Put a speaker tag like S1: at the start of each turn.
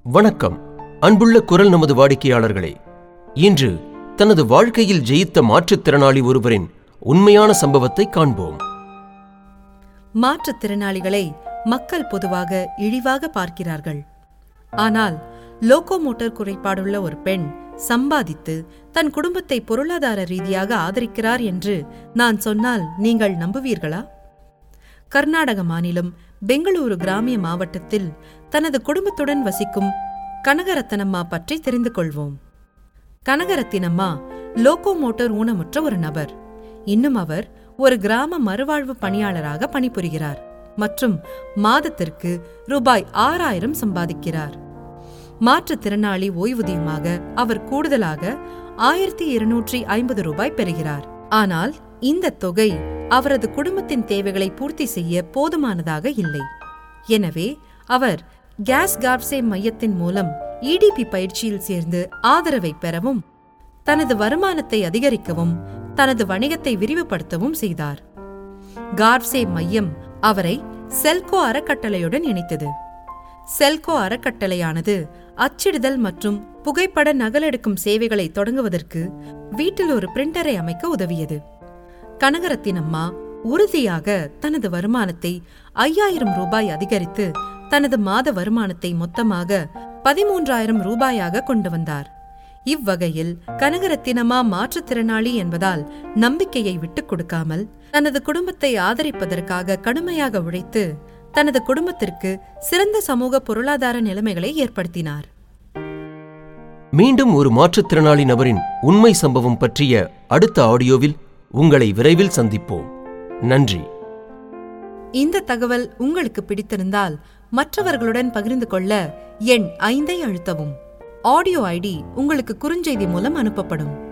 S1: வணக்கம் அன்புள்ள குரல் நமது வாடிக்கையாளர்களே இன்று தனது வாழ்க்கையில் ஜெயித்த மாற்றுத்திறனாளி ஒருவரின் உண்மையான சம்பவத்தை காண்போம்
S2: மாற்றுத்திறனாளிகளை மக்கள் பொதுவாக இழிவாக பார்க்கிறார்கள் ஆனால் லோகோமோட்டர் குறைபாடுள்ள ஒரு பெண் சம்பாதித்து தன் குடும்பத்தை பொருளாதார ரீதியாக ஆதரிக்கிறார் என்று நான் சொன்னால் நீங்கள் நம்புவீர்களா கர்நாடக மாநிலம் பெங்களூரு கிராமிய மாவட்டத்தில் தனது குடும்பத்துடன் வசிக்கும் கனகரத்தனம்மா பற்றி தெரிந்து கொள்வோம் கனகரத்தினம்மா லோகோமோட்டர் ஊனமுற்ற ஒரு நபர் இன்னும் அவர் ஒரு கிராம மறுவாழ்வு பணியாளராக பணிபுரிகிறார் மற்றும் மாதத்திற்கு ரூபாய் ஆறாயிரம் சம்பாதிக்கிறார் மாற்றுத்திறனாளி ஓய்வூதியமாக அவர் கூடுதலாக ஆயிரத்தி இருநூற்றி ஐம்பது ரூபாய் பெறுகிறார் ஆனால் இந்த தொகை அவரது குடும்பத்தின் தேவைகளை பூர்த்தி செய்ய போதுமானதாக இல்லை எனவே அவர் கேஸ் கார்ப்சே மையத்தின் மூலம் இடிபி பயிற்சியில் சேர்ந்து ஆதரவை பெறவும் தனது வருமானத்தை அதிகரிக்கவும் தனது வணிகத்தை விரிவுபடுத்தவும் செய்தார் கார்ப்சே மையம் அவரை செல்கோ அறக்கட்டளையுடன் இணைத்தது செல்கோ அறக்கட்டளையானது அச்சிடுதல் மற்றும் புகைப்பட நகலெடுக்கும் சேவைகளை தொடங்குவதற்கு வீட்டில் ஒரு பிரிண்டரை அமைக்க உதவியது கனகரத்தினம்மா உறுதியாக தனது வருமானத்தை ஐயாயிரம் ரூபாய் அதிகரித்து தனது மாத வருமானத்தை மொத்தமாக பதிமூன்றாயிரம் ரூபாயாக கொண்டு வந்தார் இவ்வகையில் கனகரத்தினமா மாற்றுத்திறனாளி என்பதால் நம்பிக்கையை விட்டுக் கொடுக்காமல் தனது குடும்பத்தை ஆதரிப்பதற்காக கடுமையாக உழைத்து தனது குடும்பத்திற்கு சிறந்த சமூக பொருளாதார நிலைமைகளை ஏற்படுத்தினார்
S1: மீண்டும் ஒரு மாற்றுத்திறனாளி நபரின் உண்மை சம்பவம் பற்றிய அடுத்த ஆடியோவில் உங்களை விரைவில் சந்திப்போம் நன்றி
S2: இந்த தகவல் உங்களுக்கு பிடித்திருந்தால் மற்றவர்களுடன் பகிர்ந்து கொள்ள எண் ஐந்தை அழுத்தவும் ஆடியோ ஐடி உங்களுக்கு குறுஞ்செய்தி மூலம் அனுப்பப்படும்